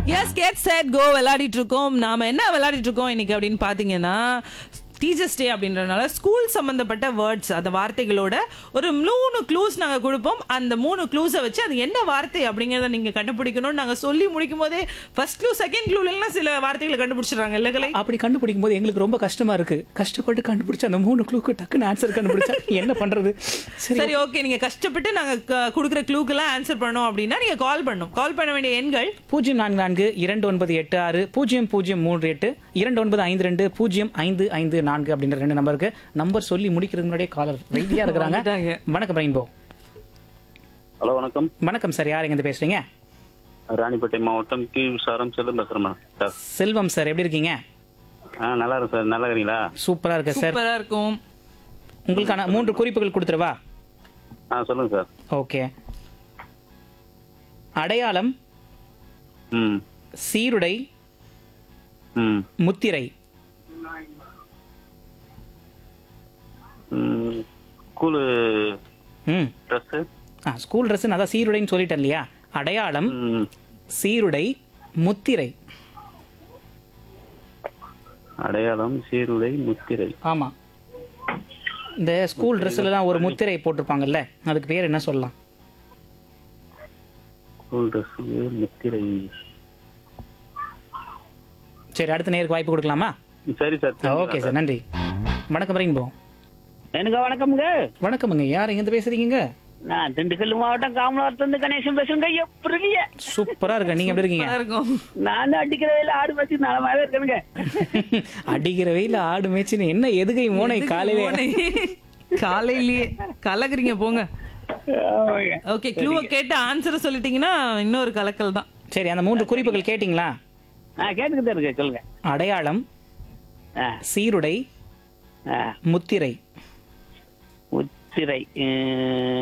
S get set go விளையாடிட்டு இருக்கோம் நாம என்ன விளையாடிட்டு இருக்கோம் இன்னைக்கு அப்படின்னு பாத்தீங்கன்னா டீச்சர்ஸ் டே அப்படின்றனால ஸ்கூல் சம்பந்தப்பட்ட வேர்ட்ஸ் அந்த வார்த்தைகளோட ஒரு மூணு க்ளூஸ் நாங்க கொடுப்போம் அந்த மூணு க்ளூஸை வச்சு அது என்ன வார்த்தை அப்படிங்கறத நீங்க கண்டுபிடிக்கணும் நாங்க சொல்லி முடிக்கும் போதே ஃபர்ஸ்ட் க்ளூ செகண்ட் க்ளூலாம் சில வார்த்தைகளை கண்டுபிடிச்சிடுறாங்க இல்ல கலை அப்படி கண்டுபிடிக்கும் போது எங்களுக்கு ரொம்ப கஷ்டமா இருக்கு கஷ்டப்பட்டு கண்டுபிடிச்ச அந்த மூணு க்ளூக்கு டக்குன்னு ஆன்சர் கண்டுபிடிச்சா என்ன பண்றது சரி சரி ஓகே நீங்க கஷ்டப்பட்டு நாங்க க- கொடுக்குற க்ளூக்கெல்லாம் ஆன்சர் பண்ணோம் அப்படின்னா நீங்க கால் பண்ணும் கால் பண்ண வேண்டிய எண்கள் பூஜ்ஜியம் நான்கு நான்கு இரண்டு ஒன்பது எட்டு ஆறு பூஜ்ஜியம் பூஜ்ஜியம் மூன்று எட்டு இரண்டு ஒன்பது ஐந்து ரெண்டு பூஜ்ஜியம் ஐந்து ஐந்து நான்கு அப்படின்ற ரெண்டு நம்பருக்கு நம்பர் சொல்லி முடிக்கிறதுக்கு முன்னாடியே காலர் ரெடியா இருக்கிறாங்க வந்துட்டாங்க. வணக்கம் ரெயின்போ ஹலோ வணக்கம் வணக்கம் சார் யார் எங்க பேசுறீங்க ராணிப்பேட்டை மாவட்டம் கி விசாரம் செல்லும் பேசுறேன் மேடம் சார் செல்வம் சார் எப்படி இருக்கீங்க ஆ நல்லா இருக்கு சார் நல்லா இருக்கீங்களா சூப்பரா இருக்கு சார் சூப்பரா இருக்கும் உங்களுக்கான மூன்று குறிப்புகள் கொடுத்துருவா ஆ சொல்லுங்க சார் ஓகே அடையாளம் ம் சீருடை ம் முத்திரை ம் ஸ்கூலு ம் ட்ரெஸ்ஸு ஆ ஸ்கூல் ட்ரெஸ் அதான் சீருடைன்னு சொல்லிட்டேன் இல்லையா அடையாளம் ம் சீருடை முத்திரை அடையாளம் சீருடை முத்திரை ஆமா இந்த ஸ்கூல் ட்ரெஸ்லலாம் ஒரு முத்திரை போட்டிருப்பாங்கல்ல அதுக்கு பேர் என்ன சொல்லலாம் ஸ்கூல் ட்ரெஸ்ஸு முத்திரை சரி அடுத்த நேருக்கு வாய்ப்பு கொடுக்கலாமா சரி சார் ஓகே சார் நன்றி வணக்கம் ரெயின்போ எனக்கு வணக்கம்ங்க வணக்கமுங்க யார் எங்கேருந்து பேசுறீங்க நான் திண்டுக்கல் மாவட்டம் காமலாபுரத்து கணேசன் பேசுறேங்க எப்படி சூப்பரா இருக்க நீங்க எப்படி இருக்கீங்க சூப்பரா இருக்கும் நான் தான் அடிக்கிற வேலை ஆடு வச்சு நலமாவே இருக்கேனுங்க அடிக்கிற வெயில ஆடு மேய்ச்சின்னு என்ன எதுகை மோனை காலையில மோனை. காலையிலேயே கலக்குறீங்க போங்க ஆமாங்க. ஓகே க்ளூவை கேட்டு ஆன்சரை சொல்லிட்டீங்கன்னா இன்னொரு கலக்கல் தான் சரி அந்த மூன்று குறிப்புகள் கேட்டிங்களா ஆ கேட்டுக்கிட்டே இருக்கு சொல்லுங்க அடையாளம் ஆ, சீருடை ஆ, முத்திரை முத்திரை உம்,